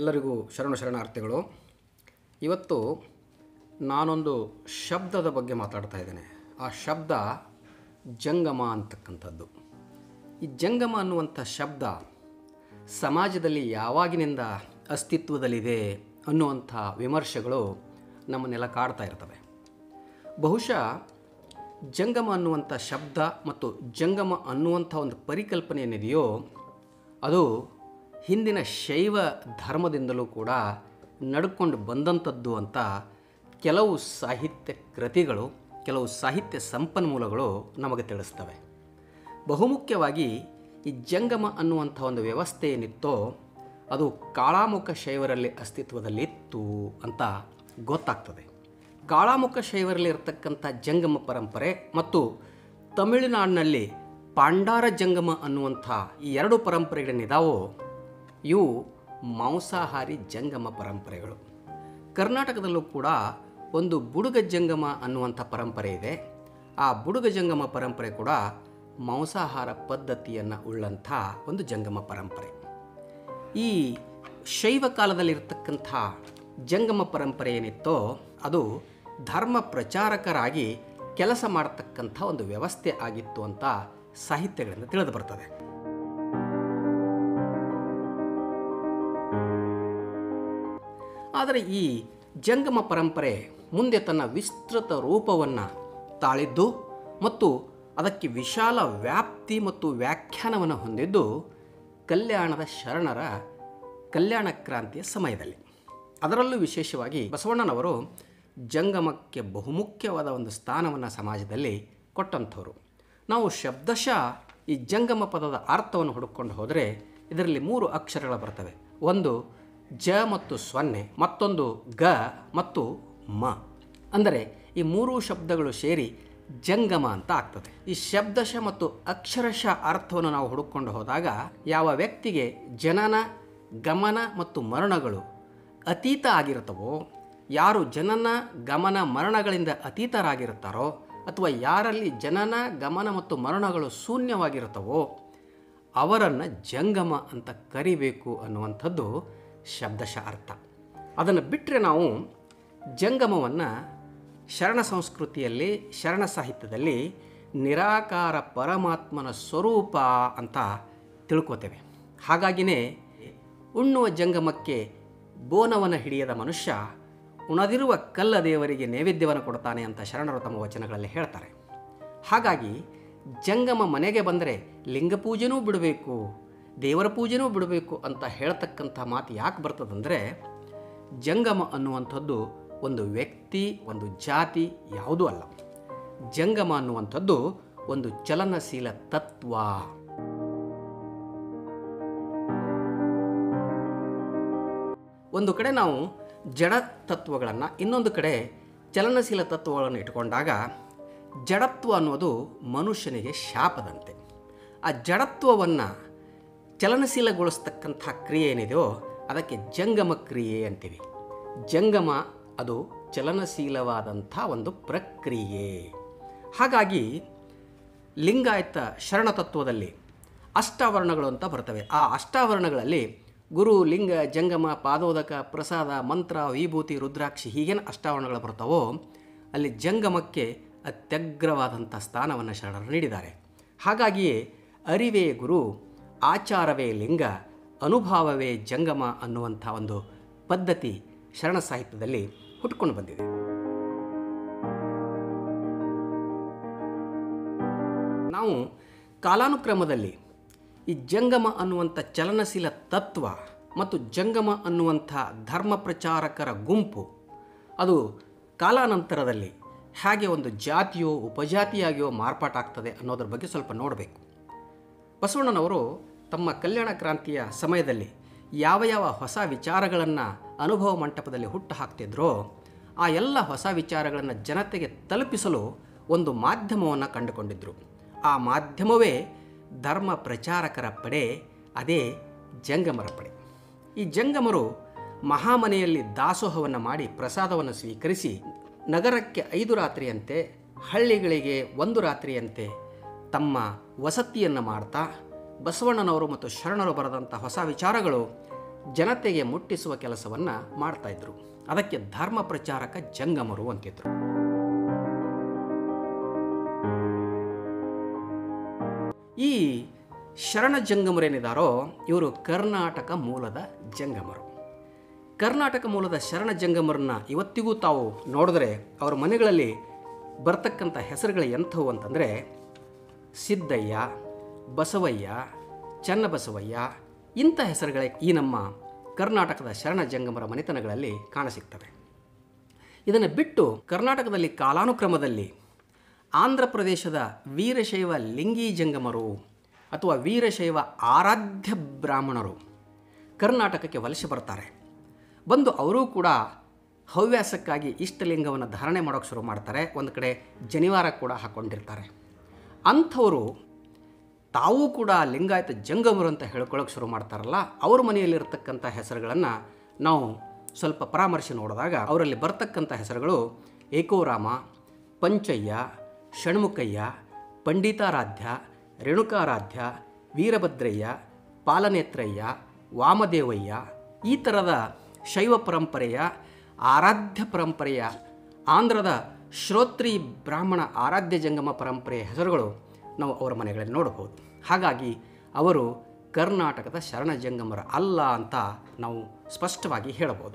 ಎಲ್ಲರಿಗೂ ಶರಣ ಶರಣಾರ್ಥಿಗಳು ಇವತ್ತು ನಾನೊಂದು ಶಬ್ದದ ಬಗ್ಗೆ ಮಾತಾಡ್ತಾ ಇದ್ದೇನೆ ಆ ಶಬ್ದ ಜಂಗಮ ಅಂತಕ್ಕಂಥದ್ದು ಈ ಜಂಗಮ ಅನ್ನುವಂಥ ಶಬ್ದ ಸಮಾಜದಲ್ಲಿ ಯಾವಾಗಿನಿಂದ ಅಸ್ತಿತ್ವದಲ್ಲಿದೆ ಅನ್ನುವಂಥ ವಿಮರ್ಶೆಗಳು ನಮ್ಮನ್ನೆಲ್ಲ ಕಾಡ್ತಾ ಇರ್ತವೆ ಬಹುಶಃ ಜಂಗಮ ಅನ್ನುವಂಥ ಶಬ್ದ ಮತ್ತು ಜಂಗಮ ಅನ್ನುವಂಥ ಒಂದು ಪರಿಕಲ್ಪನೆ ಏನಿದೆಯೋ ಅದು ಹಿಂದಿನ ಶೈವ ಧರ್ಮದಿಂದಲೂ ಕೂಡ ನಡ್ಕೊಂಡು ಬಂದಂಥದ್ದು ಅಂತ ಕೆಲವು ಸಾಹಿತ್ಯ ಕೃತಿಗಳು ಕೆಲವು ಸಾಹಿತ್ಯ ಸಂಪನ್ಮೂಲಗಳು ನಮಗೆ ತಿಳಿಸ್ತವೆ ಬಹುಮುಖ್ಯವಾಗಿ ಈ ಜಂಗಮ ಅನ್ನುವಂಥ ಒಂದು ವ್ಯವಸ್ಥೆ ಏನಿತ್ತೋ ಅದು ಕಾಳಾಮುಖ ಶೈವರಲ್ಲಿ ಅಸ್ತಿತ್ವದಲ್ಲಿತ್ತು ಅಂತ ಗೊತ್ತಾಗ್ತದೆ ಕಾಳಾಮುಖ ಶೈವರಲ್ಲಿ ಇರತಕ್ಕಂಥ ಜಂಗಮ ಪರಂಪರೆ ಮತ್ತು ತಮಿಳುನಾಡಿನಲ್ಲಿ ಪಾಂಡಾರ ಜಂಗಮ ಅನ್ನುವಂಥ ಈ ಎರಡು ಪರಂಪರೆಗಳೇನಿದಾವೋ ಇವು ಮಾಂಸಾಹಾರಿ ಜಂಗಮ ಪರಂಪರೆಗಳು ಕರ್ನಾಟಕದಲ್ಲೂ ಕೂಡ ಒಂದು ಬುಡುಗ ಜಂಗಮ ಅನ್ನುವಂಥ ಪರಂಪರೆ ಇದೆ ಆ ಬುಡುಗ ಜಂಗಮ ಪರಂಪರೆ ಕೂಡ ಮಾಂಸಾಹಾರ ಪದ್ಧತಿಯನ್ನು ಉಳ್ಳಂಥ ಒಂದು ಜಂಗಮ ಪರಂಪರೆ ಈ ಶೈವ ಕಾಲದಲ್ಲಿರ್ತಕ್ಕಂಥ ಜಂಗಮ ಪರಂಪರೆ ಏನಿತ್ತೋ ಅದು ಧರ್ಮ ಪ್ರಚಾರಕರಾಗಿ ಕೆಲಸ ಮಾಡತಕ್ಕಂಥ ಒಂದು ವ್ಯವಸ್ಥೆ ಆಗಿತ್ತು ಅಂತ ಸಾಹಿತ್ಯಗಳಿಂದ ತಿಳಿದು ಬರ್ತದೆ ಆದರೆ ಈ ಜಂಗಮ ಪರಂಪರೆ ಮುಂದೆ ತನ್ನ ವಿಸ್ತೃತ ರೂಪವನ್ನು ತಾಳಿದ್ದು ಮತ್ತು ಅದಕ್ಕೆ ವಿಶಾಲ ವ್ಯಾಪ್ತಿ ಮತ್ತು ವ್ಯಾಖ್ಯಾನವನ್ನು ಹೊಂದಿದ್ದು ಕಲ್ಯಾಣದ ಶರಣರ ಕಲ್ಯಾಣ ಕ್ರಾಂತಿಯ ಸಮಯದಲ್ಲಿ ಅದರಲ್ಲೂ ವಿಶೇಷವಾಗಿ ಬಸವಣ್ಣನವರು ಜಂಗಮಕ್ಕೆ ಬಹುಮುಖ್ಯವಾದ ಒಂದು ಸ್ಥಾನವನ್ನು ಸಮಾಜದಲ್ಲಿ ಕೊಟ್ಟಂಥವ್ರು ನಾವು ಶಬ್ದಶಃ ಈ ಜಂಗಮ ಪದದ ಅರ್ಥವನ್ನು ಹುಡುಕೊಂಡು ಹೋದರೆ ಇದರಲ್ಲಿ ಮೂರು ಅಕ್ಷರಗಳು ಬರ್ತವೆ ಒಂದು ಜ ಮತ್ತು ಸೊನ್ನೆ ಮತ್ತೊಂದು ಗ ಮತ್ತು ಮ ಅಂದರೆ ಈ ಮೂರು ಶಬ್ದಗಳು ಸೇರಿ ಜಂಗಮ ಅಂತ ಆಗ್ತದೆ ಈ ಶಬ್ದಶಃ ಮತ್ತು ಅಕ್ಷರಶಃ ಅರ್ಥವನ್ನು ನಾವು ಹುಡುಕೊಂಡು ಹೋದಾಗ ಯಾವ ವ್ಯಕ್ತಿಗೆ ಜನನ ಗಮನ ಮತ್ತು ಮರಣಗಳು ಅತೀತ ಆಗಿರುತ್ತವೋ ಯಾರು ಜನನ ಗಮನ ಮರಣಗಳಿಂದ ಅತೀತರಾಗಿರುತ್ತಾರೋ ಅಥವಾ ಯಾರಲ್ಲಿ ಜನನ ಗಮನ ಮತ್ತು ಮರಣಗಳು ಶೂನ್ಯವಾಗಿರುತ್ತವೋ ಅವರನ್ನು ಜಂಗಮ ಅಂತ ಕರಿಬೇಕು ಅನ್ನುವಂಥದ್ದು ಶಬ್ದಶಃ ಅರ್ಥ ಅದನ್ನು ಬಿಟ್ಟರೆ ನಾವು ಜಂಗಮವನ್ನು ಶರಣ ಸಂಸ್ಕೃತಿಯಲ್ಲಿ ಶರಣ ಸಾಹಿತ್ಯದಲ್ಲಿ ನಿರಾಕಾರ ಪರಮಾತ್ಮನ ಸ್ವರೂಪ ಅಂತ ತಿಳ್ಕೋತೇವೆ ಹಾಗಾಗಿನೇ ಉಣ್ಣುವ ಜಂಗಮಕ್ಕೆ ಬೋನವನ್ನು ಹಿಡಿಯದ ಮನುಷ್ಯ ಉಣದಿರುವ ಕಲ್ಲ ದೇವರಿಗೆ ನೈವೇದ್ಯವನ್ನು ಕೊಡ್ತಾನೆ ಅಂತ ಶರಣರು ತಮ್ಮ ವಚನಗಳಲ್ಲಿ ಹೇಳ್ತಾರೆ ಹಾಗಾಗಿ ಜಂಗಮ ಮನೆಗೆ ಬಂದರೆ ಲಿಂಗ ಪೂಜೆನೂ ಬಿಡಬೇಕು ದೇವರ ಪೂಜೆನೂ ಬಿಡಬೇಕು ಅಂತ ಹೇಳ್ತಕ್ಕಂಥ ಮಾತು ಯಾಕೆ ಬರ್ತದಂದರೆ ಜಂಗಮ ಅನ್ನುವಂಥದ್ದು ಒಂದು ವ್ಯಕ್ತಿ ಒಂದು ಜಾತಿ ಯಾವುದೂ ಅಲ್ಲ ಜಂಗಮ ಅನ್ನುವಂಥದ್ದು ಒಂದು ಚಲನಶೀಲ ತತ್ವ ಒಂದು ಕಡೆ ನಾವು ಜಡ ತತ್ವಗಳನ್ನು ಇನ್ನೊಂದು ಕಡೆ ಚಲನಶೀಲ ತತ್ವಗಳನ್ನು ಇಟ್ಕೊಂಡಾಗ ಜಡತ್ವ ಅನ್ನೋದು ಮನುಷ್ಯನಿಗೆ ಶಾಪದಂತೆ ಆ ಜಡತ್ವವನ್ನು ಚಲನಶೀಲಗೊಳಿಸ್ತಕ್ಕಂಥ ಕ್ರಿಯೆ ಏನಿದೆಯೋ ಅದಕ್ಕೆ ಜಂಗಮ ಕ್ರಿಯೆ ಅಂತೀವಿ ಜಂಗಮ ಅದು ಚಲನಶೀಲವಾದಂಥ ಒಂದು ಪ್ರಕ್ರಿಯೆ ಹಾಗಾಗಿ ಲಿಂಗಾಯತ ಶರಣ ತತ್ವದಲ್ಲಿ ಅಷ್ಟಾವರಣಗಳು ಅಂತ ಬರ್ತವೆ ಆ ಅಷ್ಟಾವರಣಗಳಲ್ಲಿ ಗುರು ಲಿಂಗ ಜಂಗಮ ಪಾದೋದಕ ಪ್ರಸಾದ ಮಂತ್ರ ವಿಭೂತಿ ರುದ್ರಾಕ್ಷಿ ಹೀಗೇನು ಅಷ್ಟಾವರಣಗಳು ಬರ್ತಾವೋ ಅಲ್ಲಿ ಜಂಗಮಕ್ಕೆ ಅತ್ಯಗ್ರವಾದಂಥ ಸ್ಥಾನವನ್ನು ಶರಣರು ನೀಡಿದ್ದಾರೆ ಹಾಗಾಗಿಯೇ ಅರಿವೇ ಗುರು ಆಚಾರವೇ ಲಿಂಗ ಅನುಭಾವವೇ ಜಂಗಮ ಅನ್ನುವಂಥ ಒಂದು ಪದ್ಧತಿ ಶರಣ ಸಾಹಿತ್ಯದಲ್ಲಿ ಹುಟ್ಕೊಂಡು ಬಂದಿದೆ ನಾವು ಕಾಲಾನುಕ್ರಮದಲ್ಲಿ ಈ ಜಂಗಮ ಅನ್ನುವಂಥ ಚಲನಶೀಲ ತತ್ವ ಮತ್ತು ಜಂಗಮ ಅನ್ನುವಂಥ ಧರ್ಮ ಪ್ರಚಾರಕರ ಗುಂಪು ಅದು ಕಾಲಾನಂತರದಲ್ಲಿ ಹೇಗೆ ಒಂದು ಜಾತಿಯೋ ಉಪಜಾತಿಯಾಗಿಯೋ ಮಾರ್ಪಾಟಾಗ್ತದೆ ಅನ್ನೋದ್ರ ಬಗ್ಗೆ ಸ್ವಲ್ಪ ನೋಡಬೇಕು ಬಸವಣ್ಣನವರು ತಮ್ಮ ಕಲ್ಯಾಣ ಕ್ರಾಂತಿಯ ಸಮಯದಲ್ಲಿ ಯಾವ ಯಾವ ಹೊಸ ವಿಚಾರಗಳನ್ನು ಅನುಭವ ಮಂಟಪದಲ್ಲಿ ಹುಟ್ಟು ಹಾಕ್ತಿದ್ರೋ ಆ ಎಲ್ಲ ಹೊಸ ವಿಚಾರಗಳನ್ನು ಜನತೆಗೆ ತಲುಪಿಸಲು ಒಂದು ಮಾಧ್ಯಮವನ್ನು ಕಂಡುಕೊಂಡಿದ್ದರು ಆ ಮಾಧ್ಯಮವೇ ಧರ್ಮ ಪ್ರಚಾರಕರ ಪಡೆ ಅದೇ ಜಂಗಮರ ಪಡೆ ಈ ಜಂಗಮರು ಮಹಾಮನೆಯಲ್ಲಿ ದಾಸೋಹವನ್ನು ಮಾಡಿ ಪ್ರಸಾದವನ್ನು ಸ್ವೀಕರಿಸಿ ನಗರಕ್ಕೆ ಐದು ರಾತ್ರಿಯಂತೆ ಹಳ್ಳಿಗಳಿಗೆ ಒಂದು ರಾತ್ರಿಯಂತೆ ತಮ್ಮ ವಸತಿಯನ್ನು ಮಾಡ್ತಾ ಬಸವಣ್ಣನವರು ಮತ್ತು ಶರಣರು ಬರೆದಂಥ ಹೊಸ ವಿಚಾರಗಳು ಜನತೆಗೆ ಮುಟ್ಟಿಸುವ ಕೆಲಸವನ್ನು ಮಾಡ್ತಾಯಿದ್ರು ಅದಕ್ಕೆ ಧರ್ಮ ಪ್ರಚಾರಕ ಜಂಗಮರು ಅಂತಿದ್ರು ಈ ಶರಣ ಜಂಗಮರೇನಿದ್ದಾರೋ ಇವರು ಕರ್ನಾಟಕ ಮೂಲದ ಜಂಗಮರು ಕರ್ನಾಟಕ ಮೂಲದ ಶರಣ ಜಂಗಮರನ್ನ ಇವತ್ತಿಗೂ ತಾವು ನೋಡಿದ್ರೆ ಅವರ ಮನೆಗಳಲ್ಲಿ ಬರ್ತಕ್ಕಂಥ ಹೆಸರುಗಳು ಎಂಥವು ಅಂತಂದರೆ ಸಿದ್ದಯ್ಯ ಬಸವಯ್ಯ ಚನ್ನಬಸವಯ್ಯ ಇಂಥ ಹೆಸರುಗಳೇ ಈ ನಮ್ಮ ಕರ್ನಾಟಕದ ಶರಣ ಜಂಗಮರ ಮನೆತನಗಳಲ್ಲಿ ಕಾಣಸಿಗ್ತವೆ ಇದನ್ನು ಬಿಟ್ಟು ಕರ್ನಾಟಕದಲ್ಲಿ ಕಾಲಾನುಕ್ರಮದಲ್ಲಿ ಆಂಧ್ರ ಪ್ರದೇಶದ ವೀರಶೈವ ಲಿಂಗಿ ಜಂಗಮರು ಅಥವಾ ವೀರಶೈವ ಆರಾಧ್ಯ ಬ್ರಾಹ್ಮಣರು ಕರ್ನಾಟಕಕ್ಕೆ ವಲಸೆ ಬರ್ತಾರೆ ಬಂದು ಅವರೂ ಕೂಡ ಹವ್ಯಾಸಕ್ಕಾಗಿ ಇಷ್ಟಲಿಂಗವನ್ನು ಧಾರಣೆ ಮಾಡೋಕ್ಕೆ ಶುರು ಮಾಡ್ತಾರೆ ಒಂದು ಕಡೆ ಜನಿವಾರ ಕೂಡ ಹಾಕ್ಕೊಂಡಿರ್ತಾರೆ ಅಂಥವರು ತಾವೂ ಕೂಡ ಲಿಂಗಾಯತ ಜಂಗಮರು ಅಂತ ಹೇಳ್ಕೊಳ್ಳೋಕೆ ಶುರು ಮಾಡ್ತಾರಲ್ಲ ಅವ್ರ ಮನೆಯಲ್ಲಿರ್ತಕ್ಕಂಥ ಹೆಸರುಗಳನ್ನು ನಾವು ಸ್ವಲ್ಪ ಪರಾಮರ್ಶೆ ನೋಡಿದಾಗ ಅವರಲ್ಲಿ ಬರ್ತಕ್ಕಂಥ ಹೆಸರುಗಳು ಏಕೋರಾಮ ಪಂಚಯ್ಯ ಷಣ್ಮುಖಯ್ಯ ಪಂಡಿತಾರಾಧ್ಯ ರೇಣುಕಾರಾಧ್ಯ ವೀರಭದ್ರಯ್ಯ ಪಾಲನೇತ್ರಯ್ಯ ವಾಮದೇವಯ್ಯ ಈ ಥರದ ಶೈವ ಪರಂಪರೆಯ ಆರಾಧ್ಯ ಪರಂಪರೆಯ ಆಂಧ್ರದ ಶ್ರೋತ್ರಿ ಬ್ರಾಹ್ಮಣ ಆರಾಧ್ಯ ಜಂಗಮ ಪರಂಪರೆಯ ಹೆಸರುಗಳು ನಾವು ಅವರ ಮನೆಗಳಲ್ಲಿ ನೋಡಬಹುದು ಹಾಗಾಗಿ ಅವರು ಕರ್ನಾಟಕದ ಶರಣ ಜಂಗಮರ ಅಲ್ಲ ಅಂತ ನಾವು ಸ್ಪಷ್ಟವಾಗಿ ಹೇಳಬಹುದು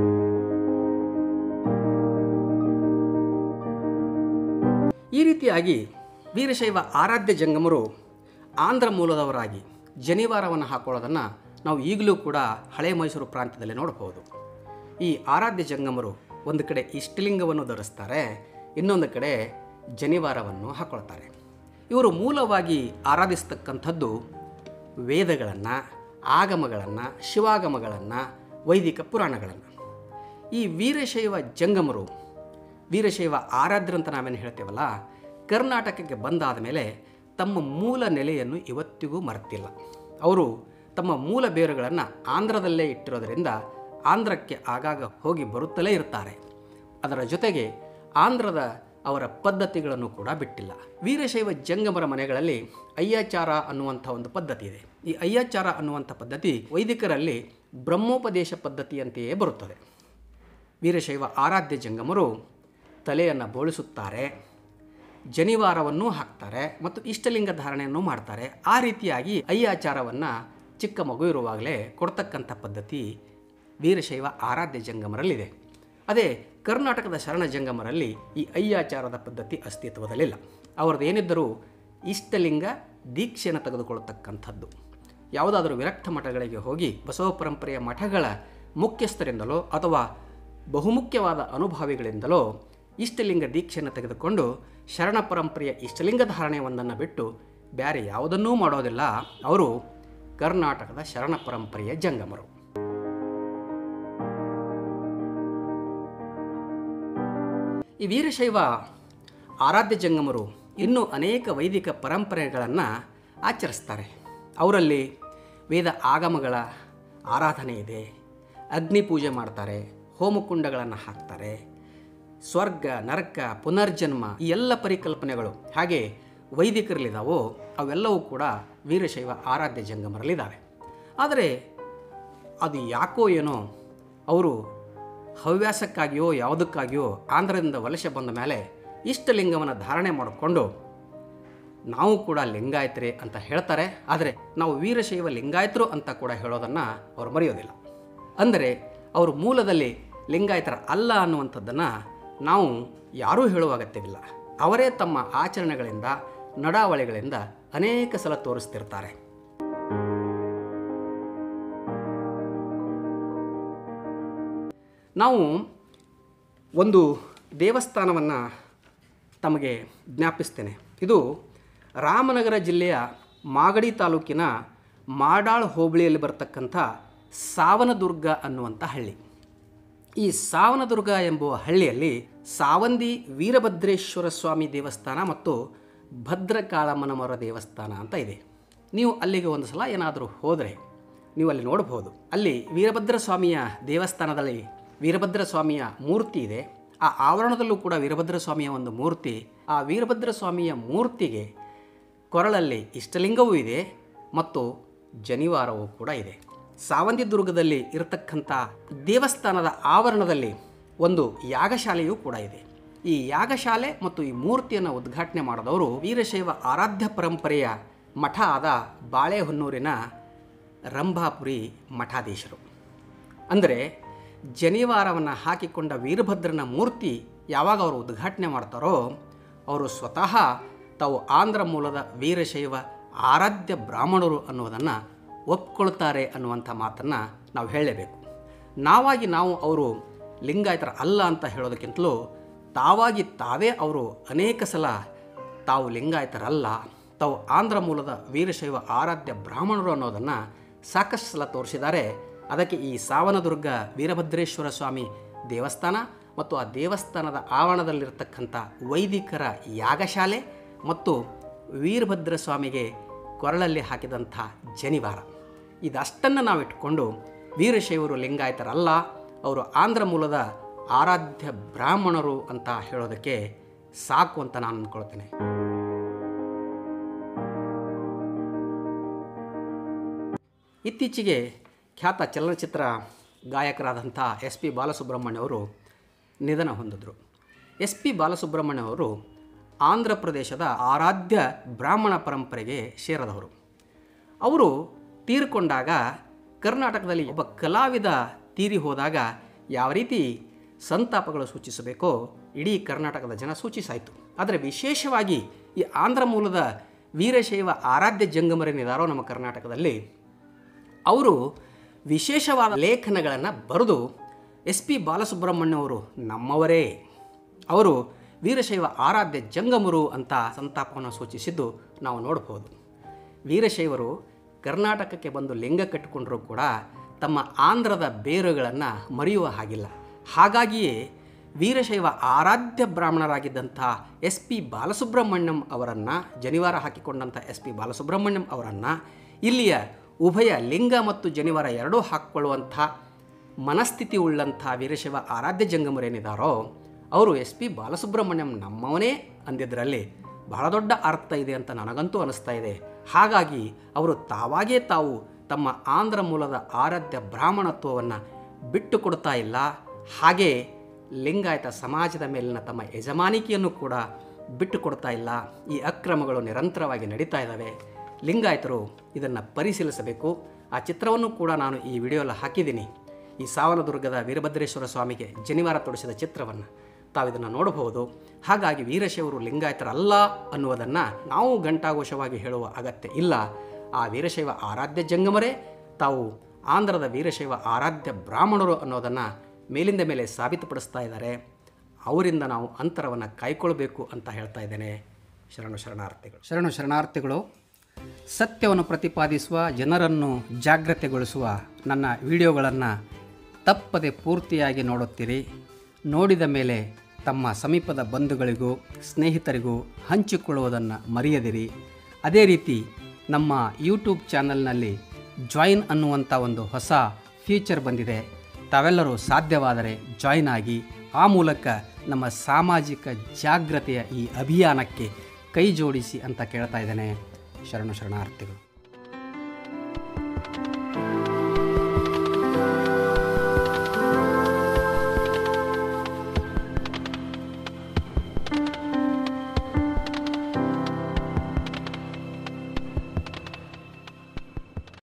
ಈ ರೀತಿಯಾಗಿ ವೀರಶೈವ ಆರಾಧ್ಯ ಜಂಗಮರು ಆಂಧ್ರ ಮೂಲದವರಾಗಿ ಜನಿವಾರವನ್ನು ಹಾಕೊಳ್ಳೋದನ್ನು ನಾವು ಈಗಲೂ ಕೂಡ ಹಳೆ ಮೈಸೂರು ಪ್ರಾಂತ್ಯದಲ್ಲಿ ನೋಡಬಹುದು ಈ ಆರಾಧ್ಯ ಜಂಗಮರು ಒಂದು ಕಡೆ ಇಷ್ಟಲಿಂಗವನ್ನು ಧರಿಸ್ತಾರೆ ಇನ್ನೊಂದು ಕಡೆ ಜನಿವಾರವನ್ನು ಹಾಕೊಳ್ತಾರೆ ಇವರು ಮೂಲವಾಗಿ ಆರಾಧಿಸ್ತಕ್ಕಂಥದ್ದು ವೇದಗಳನ್ನು ಆಗಮಗಳನ್ನು ಶಿವಾಗಮಗಳನ್ನು ವೈದಿಕ ಪುರಾಣಗಳನ್ನು ಈ ವೀರಶೈವ ಜಂಗಮರು ವೀರಶೈವ ಆರಾಧ್ಯರಂತ ನಾವೇನು ಹೇಳ್ತೇವಲ್ಲ ಕರ್ನಾಟಕಕ್ಕೆ ಬಂದಾದ ಮೇಲೆ ತಮ್ಮ ಮೂಲ ನೆಲೆಯನ್ನು ಇವತ್ತಿಗೂ ಮರೆತಿಲ್ಲ ಅವರು ತಮ್ಮ ಮೂಲ ಬೇರುಗಳನ್ನು ಆಂಧ್ರದಲ್ಲೇ ಇಟ್ಟಿರೋದರಿಂದ ಆಂಧ್ರಕ್ಕೆ ಆಗಾಗ ಹೋಗಿ ಬರುತ್ತಲೇ ಇರ್ತಾರೆ ಅದರ ಜೊತೆಗೆ ಆಂಧ್ರದ ಅವರ ಪದ್ಧತಿಗಳನ್ನು ಕೂಡ ಬಿಟ್ಟಿಲ್ಲ ವೀರಶೈವ ಜಂಗಮರ ಮನೆಗಳಲ್ಲಿ ಅಯ್ಯಾಚಾರ ಅನ್ನುವಂಥ ಒಂದು ಪದ್ಧತಿ ಇದೆ ಈ ಅಯ್ಯಾಚಾರ ಅನ್ನುವಂಥ ಪದ್ಧತಿ ವೈದಿಕರಲ್ಲಿ ಬ್ರಹ್ಮೋಪದೇಶ ಪದ್ಧತಿಯಂತೆಯೇ ಬರುತ್ತದೆ ವೀರಶೈವ ಆರಾಧ್ಯ ಜಂಗಮರು ತಲೆಯನ್ನು ಬೋಳಿಸುತ್ತಾರೆ ಜನಿವಾರವನ್ನೂ ಹಾಕ್ತಾರೆ ಮತ್ತು ಇಷ್ಟಲಿಂಗ ಧಾರಣೆಯನ್ನು ಮಾಡ್ತಾರೆ ಆ ರೀತಿಯಾಗಿ ಅಯ್ಯಾಚಾರವನ್ನು ಚಿಕ್ಕ ಮಗು ಇರುವಾಗಲೇ ಕೊಡ್ತಕ್ಕಂಥ ಪದ್ಧತಿ ವೀರಶೈವ ಆರಾಧ್ಯ ಜಂಗಮರಲ್ಲಿದೆ ಅದೇ ಕರ್ನಾಟಕದ ಶರಣ ಜಂಗಮರಲ್ಲಿ ಈ ಅಯ್ಯಾಚಾರದ ಪದ್ಧತಿ ಅಸ್ತಿತ್ವದಲ್ಲಿಲ್ಲ ಅವ್ರದ್ದು ಏನಿದ್ದರೂ ಇಷ್ಟಲಿಂಗ ದೀಕ್ಷೆಯನ್ನು ತೆಗೆದುಕೊಳ್ಳತಕ್ಕಂಥದ್ದು ಯಾವುದಾದರೂ ವಿರಕ್ತ ಮಠಗಳಿಗೆ ಹೋಗಿ ಬಸವ ಪರಂಪರೆಯ ಮಠಗಳ ಮುಖ್ಯಸ್ಥರಿಂದಲೋ ಅಥವಾ ಬಹುಮುಖ್ಯವಾದ ಅನುಭಾವಿಗಳಿಂದಲೋ ಇಷ್ಟಲಿಂಗ ದೀಕ್ಷೆಯನ್ನು ತೆಗೆದುಕೊಂಡು ಶರಣ ಪರಂಪರೆಯ ಇಷ್ಟಲಿಂಗ ಧಾರಣೆ ಒಂದನ್ನು ಬಿಟ್ಟು ಬೇರೆ ಯಾವುದನ್ನೂ ಮಾಡೋದಿಲ್ಲ ಅವರು ಕರ್ನಾಟಕದ ಶರಣ ಪರಂಪರೆಯ ಜಂಗಮರು ಈ ವೀರಶೈವ ಆರಾಧ್ಯ ಜಂಗಮರು ಇನ್ನೂ ಅನೇಕ ವೈದಿಕ ಪರಂಪರೆಗಳನ್ನು ಆಚರಿಸ್ತಾರೆ ಅವರಲ್ಲಿ ವೇದ ಆಗಮಗಳ ಆರಾಧನೆ ಇದೆ ಅಗ್ನಿ ಪೂಜೆ ಮಾಡ್ತಾರೆ ಹೋಮಕುಂಡಗಳನ್ನು ಹಾಕ್ತಾರೆ ಸ್ವರ್ಗ ನರಕ ಪುನರ್ಜನ್ಮ ಈ ಎಲ್ಲ ಪರಿಕಲ್ಪನೆಗಳು ಹಾಗೆ ವೈದಿಕರಲ್ಲಿದ್ದಾವೋ ಅವೆಲ್ಲವೂ ಕೂಡ ವೀರಶೈವ ಆರಾಧ್ಯ ಜಂಗಮರಲ್ಲಿದ್ದಾವೆ ಆದರೆ ಅದು ಯಾಕೋ ಏನೋ ಅವರು ಹವ್ಯಾಸಕ್ಕಾಗಿಯೋ ಯಾವುದಕ್ಕಾಗಿಯೋ ಆಂಧ್ರದಿಂದ ವಲಸೆ ಬಂದ ಮೇಲೆ ಇಷ್ಟಲಿಂಗವನ್ನು ಧಾರಣೆ ಮಾಡಿಕೊಂಡು ನಾವು ಕೂಡ ಲಿಂಗಾಯತರೇ ಅಂತ ಹೇಳ್ತಾರೆ ಆದರೆ ನಾವು ವೀರಶೈವ ಲಿಂಗಾಯತರು ಅಂತ ಕೂಡ ಹೇಳೋದನ್ನು ಅವರು ಮರೆಯೋದಿಲ್ಲ ಅಂದರೆ ಅವರು ಮೂಲದಲ್ಲಿ ಲಿಂಗಾಯತರ ಅಲ್ಲ ಅನ್ನುವಂಥದ್ದನ್ನು ನಾವು ಯಾರೂ ಹೇಳುವ ಅಗತ್ಯವಿಲ್ಲ ಅವರೇ ತಮ್ಮ ಆಚರಣೆಗಳಿಂದ ನಡಾವಳಿಗಳಿಂದ ಅನೇಕ ಸಲ ತೋರಿಸ್ತಿರ್ತಾರೆ ನಾವು ಒಂದು ದೇವಸ್ಥಾನವನ್ನು ತಮಗೆ ಜ್ಞಾಪಿಸ್ತೇನೆ ಇದು ರಾಮನಗರ ಜಿಲ್ಲೆಯ ಮಾಗಡಿ ತಾಲೂಕಿನ ಮಾಡಾಳ್ ಹೋಬಳಿಯಲ್ಲಿ ಬರ್ತಕ್ಕಂಥ ಸಾವನದುರ್ಗ ಅನ್ನುವಂಥ ಹಳ್ಳಿ ಈ ಸಾವನದುರ್ಗ ಎಂಬುವ ಹಳ್ಳಿಯಲ್ಲಿ ಸಾವಂದಿ ವೀರಭದ್ರೇಶ್ವರ ಸ್ವಾಮಿ ದೇವಸ್ಥಾನ ಮತ್ತು ಭದ್ರಕಾಳಮ್ಮನವರ ದೇವಸ್ಥಾನ ಅಂತ ಇದೆ ನೀವು ಅಲ್ಲಿಗೆ ಒಂದು ಸಲ ಏನಾದರೂ ಹೋದರೆ ನೀವು ಅಲ್ಲಿ ನೋಡಬಹುದು ಅಲ್ಲಿ ವೀರಭದ್ರ ಸ್ವಾಮಿಯ ದೇವಸ್ಥಾನದಲ್ಲಿ ವೀರಭದ್ರ ಸ್ವಾಮಿಯ ಮೂರ್ತಿ ಇದೆ ಆ ಆವರಣದಲ್ಲೂ ಕೂಡ ವೀರಭದ್ರ ಸ್ವಾಮಿಯ ಒಂದು ಮೂರ್ತಿ ಆ ವೀರಭದ್ರ ಸ್ವಾಮಿಯ ಮೂರ್ತಿಗೆ ಕೊರಳಲ್ಲಿ ಇಷ್ಟಲಿಂಗವೂ ಇದೆ ಮತ್ತು ಜನಿವಾರವೂ ಕೂಡ ಇದೆ ಸಾವಂದಿ ದುರ್ಗದಲ್ಲಿ ಇರತಕ್ಕಂಥ ದೇವಸ್ಥಾನದ ಆವರಣದಲ್ಲಿ ಒಂದು ಯಾಗಶಾಲೆಯೂ ಕೂಡ ಇದೆ ಈ ಯಾಗಶಾಲೆ ಮತ್ತು ಈ ಮೂರ್ತಿಯನ್ನು ಉದ್ಘಾಟನೆ ಮಾಡಿದವರು ವೀರಶೈವ ಆರಾಧ್ಯ ಪರಂಪರೆಯ ಮಠ ಆದ ಬಾಳೆಹೊನ್ನೂರಿನ ರಂಭಾಪುರಿ ಮಠಾಧೀಶರು ಅಂದರೆ ಜನಿವಾರವನ್ನು ಹಾಕಿಕೊಂಡ ವೀರಭದ್ರನ ಮೂರ್ತಿ ಯಾವಾಗ ಅವರು ಉದ್ಘಾಟನೆ ಮಾಡ್ತಾರೋ ಅವರು ಸ್ವತಃ ತಾವು ಆಂಧ್ರ ಮೂಲದ ವೀರಶೈವ ಆರಾಧ್ಯ ಬ್ರಾಹ್ಮಣರು ಅನ್ನೋದನ್ನು ಒಪ್ಕೊಳ್ತಾರೆ ಅನ್ನುವಂಥ ಮಾತನ್ನು ನಾವು ಹೇಳಲೇಬೇಕು ನಾವಾಗಿ ನಾವು ಅವರು ಲಿಂಗಾಯತರ ಅಲ್ಲ ಅಂತ ಹೇಳೋದಕ್ಕಿಂತಲೂ ತಾವಾಗಿ ತಾವೇ ಅವರು ಅನೇಕ ಸಲ ತಾವು ಲಿಂಗಾಯತರಲ್ಲ ತಾವು ಆಂಧ್ರ ಮೂಲದ ವೀರಶೈವ ಆರಾಧ್ಯ ಬ್ರಾಹ್ಮಣರು ಅನ್ನೋದನ್ನು ಸಾಕಷ್ಟು ಸಲ ತೋರಿಸಿದ್ದಾರೆ ಅದಕ್ಕೆ ಈ ಸಾವನದುರ್ಗ ವೀರಭದ್ರೇಶ್ವರ ಸ್ವಾಮಿ ದೇವಸ್ಥಾನ ಮತ್ತು ಆ ದೇವಸ್ಥಾನದ ಆವರಣದಲ್ಲಿರ್ತಕ್ಕಂಥ ವೈದಿಕರ ಯಾಗಶಾಲೆ ಮತ್ತು ವೀರಭದ್ರ ಸ್ವಾಮಿಗೆ ಕೊರಳಲ್ಲಿ ಹಾಕಿದಂಥ ಜನಿವಾರ ಇದಷ್ಟನ್ನು ನಾವು ಇಟ್ಕೊಂಡು ವೀರಶೈವರು ಲಿಂಗಾಯತರಲ್ಲ ಅವರು ಆಂಧ್ರ ಮೂಲದ ಆರಾಧ್ಯ ಬ್ರಾಹ್ಮಣರು ಅಂತ ಹೇಳೋದಕ್ಕೆ ಸಾಕು ಅಂತ ನಾನು ಅಂದ್ಕೊಳ್ತೇನೆ ಇತ್ತೀಚೆಗೆ ಖ್ಯಾತ ಚಲನಚಿತ್ರ ಗಾಯಕರಾದಂಥ ಎಸ್ ಪಿ ಬಾಲಸುಬ್ರಹ್ಮಣ್ಯ ಅವರು ನಿಧನ ಹೊಂದಿದ್ರು ಎಸ್ ಪಿ ಬಾಲಸುಬ್ರಹ್ಮಣ್ಯ ಅವರು ಆಂಧ್ರ ಪ್ರದೇಶದ ಆರಾಧ್ಯ ಬ್ರಾಹ್ಮಣ ಪರಂಪರೆಗೆ ಸೇರಿದವರು ಅವರು ತೀರಿಕೊಂಡಾಗ ಕರ್ನಾಟಕದಲ್ಲಿ ಒಬ್ಬ ಕಲಾವಿದ ತೀರಿ ಹೋದಾಗ ಯಾವ ರೀತಿ ಸಂತಾಪಗಳು ಸೂಚಿಸಬೇಕೋ ಇಡೀ ಕರ್ನಾಟಕದ ಜನ ಸೂಚಿಸಾಯಿತು ಆದರೆ ವಿಶೇಷವಾಗಿ ಈ ಆಂಧ್ರ ಮೂಲದ ವೀರಶೈವ ಆರಾಧ್ಯ ಜಂಗಮರೇನಿದಾರೋ ನಮ್ಮ ಕರ್ನಾಟಕದಲ್ಲಿ ಅವರು ವಿಶೇಷವಾದ ಲೇಖನಗಳನ್ನು ಬರೆದು ಎಸ್ ಪಿ ಬಾಲಸುಬ್ರಹ್ಮಣ್ಯ ಅವರು ನಮ್ಮವರೇ ಅವರು ವೀರಶೈವ ಆರಾಧ್ಯ ಜಂಗಮರು ಅಂತ ಸಂತಾಪವನ್ನು ಸೂಚಿಸಿದ್ದು ನಾವು ನೋಡ್ಬೋದು ವೀರಶೈವರು ಕರ್ನಾಟಕಕ್ಕೆ ಬಂದು ಲಿಂಗ ಕಟ್ಟಿಕೊಂಡರೂ ಕೂಡ ತಮ್ಮ ಆಂಧ್ರದ ಬೇರುಗಳನ್ನು ಮರೆಯುವ ಹಾಗಿಲ್ಲ ಹಾಗಾಗಿಯೇ ವೀರಶೈವ ಆರಾಧ್ಯ ಬ್ರಾಹ್ಮಣರಾಗಿದ್ದಂಥ ಎಸ್ ಪಿ ಬಾಲಸುಬ್ರಹ್ಮಣ್ಯಂ ಅವರನ್ನು ಜನಿವಾರ ಹಾಕಿಕೊಂಡಂಥ ಎಸ್ ಪಿ ಬಾಲಸುಬ್ರಹ್ಮಣ್ಯಂ ಅವರನ್ನು ಇಲ್ಲಿಯ ಉಭಯ ಲಿಂಗ ಮತ್ತು ಜನಿವಾರ ಎರಡೂ ಹಾಕ್ಕೊಳ್ಳುವಂಥ ಮನಸ್ಥಿತಿ ಉಳ್ಳಂಥ ವೀರಶೈವ ಆರಾಧ್ಯ ಜಂಗಮರೇನಿದ್ದಾರೋ ಅವರು ಎಸ್ ಪಿ ಬಾಲಸುಬ್ರಹ್ಮಣ್ಯಂ ನಮ್ಮವನೇ ಅಂದಿದ್ದರಲ್ಲಿ ಬಹಳ ದೊಡ್ಡ ಅರ್ಥ ಇದೆ ಅಂತ ನನಗಂತೂ ಅನಿಸ್ತಾ ಇದೆ ಹಾಗಾಗಿ ಅವರು ತಾವಾಗೇ ತಾವು ತಮ್ಮ ಆಂಧ್ರ ಮೂಲದ ಆರಾಧ್ಯ ಬ್ರಾಹ್ಮಣತ್ವವನ್ನು ಬಿಟ್ಟು ಕೊಡ್ತಾ ಇಲ್ಲ ಹಾಗೆ ಲಿಂಗಾಯತ ಸಮಾಜದ ಮೇಲಿನ ತಮ್ಮ ಯಜಮಾನಿಕೆಯನ್ನು ಕೂಡ ಬಿಟ್ಟು ಕೊಡ್ತಾ ಇಲ್ಲ ಈ ಅಕ್ರಮಗಳು ನಿರಂತರವಾಗಿ ನಡೀತಾ ಇದ್ದಾವೆ ಲಿಂಗಾಯತರು ಇದನ್ನು ಪರಿಶೀಲಿಸಬೇಕು ಆ ಚಿತ್ರವನ್ನು ಕೂಡ ನಾನು ಈ ವಿಡಿಯೋಲ್ಲಿ ಹಾಕಿದ್ದೀನಿ ಈ ಸಾವನದುರ್ಗದ ವೀರಭದ್ರೇಶ್ವರ ಸ್ವಾಮಿಗೆ ಜನಿವಾರ ತೊಡಿಸಿದ ಚಿತ್ರವನ್ನು ತಾವು ಇದನ್ನು ನೋಡಬಹುದು ಹಾಗಾಗಿ ವೀರಶೈವರು ಲಿಂಗಾಯತರಲ್ಲ ಅನ್ನುವುದನ್ನು ನಾವು ಘಂಟಾಘೋಷವಾಗಿ ಹೇಳುವ ಅಗತ್ಯ ಇಲ್ಲ ಆ ವೀರಶೈವ ಆರಾಧ್ಯ ಜಂಗಮರೇ ತಾವು ಆಂಧ್ರದ ವೀರಶೈವ ಆರಾಧ್ಯ ಬ್ರಾಹ್ಮಣರು ಅನ್ನೋದನ್ನು ಮೇಲಿಂದ ಮೇಲೆ ಸಾಬೀತುಪಡಿಸ್ತಾ ಇದ್ದಾರೆ ಅವರಿಂದ ನಾವು ಅಂತರವನ್ನು ಕಾಯ್ಕೊಳ್ಬೇಕು ಅಂತ ಹೇಳ್ತಾ ಇದ್ದೇನೆ ಶರಣು ಶರಣಾರ್ಥಿಗಳು ಶರಣು ಶರಣಾರ್ಥಿಗಳು ಸತ್ಯವನ್ನು ಪ್ರತಿಪಾದಿಸುವ ಜನರನ್ನು ಜಾಗೃತೆಗೊಳಿಸುವ ನನ್ನ ವಿಡಿಯೋಗಳನ್ನು ತಪ್ಪದೆ ಪೂರ್ತಿಯಾಗಿ ನೋಡುತ್ತೀರಿ ನೋಡಿದ ಮೇಲೆ ತಮ್ಮ ಸಮೀಪದ ಬಂಧುಗಳಿಗೂ ಸ್ನೇಹಿತರಿಗೂ ಹಂಚಿಕೊಳ್ಳುವುದನ್ನು ಮರೆಯದಿರಿ ಅದೇ ರೀತಿ ನಮ್ಮ ಯೂಟ್ಯೂಬ್ ಚಾನಲ್ನಲ್ಲಿ ಜಾಯಿನ್ ಅನ್ನುವಂಥ ಒಂದು ಹೊಸ ಫೀಚರ್ ಬಂದಿದೆ ತಾವೆಲ್ಲರೂ ಸಾಧ್ಯವಾದರೆ ಜಾಯಿನ್ ಆಗಿ ಆ ಮೂಲಕ ನಮ್ಮ ಸಾಮಾಜಿಕ ಜಾಗ್ರತೆಯ ಈ ಅಭಿಯಾನಕ್ಕೆ ಕೈ ಜೋಡಿಸಿ ಅಂತ ಕೇಳ್ತಾ ಇದ್ದೇನೆ ಶರಣು ಶರಣಾರ್ಥಿಗಳು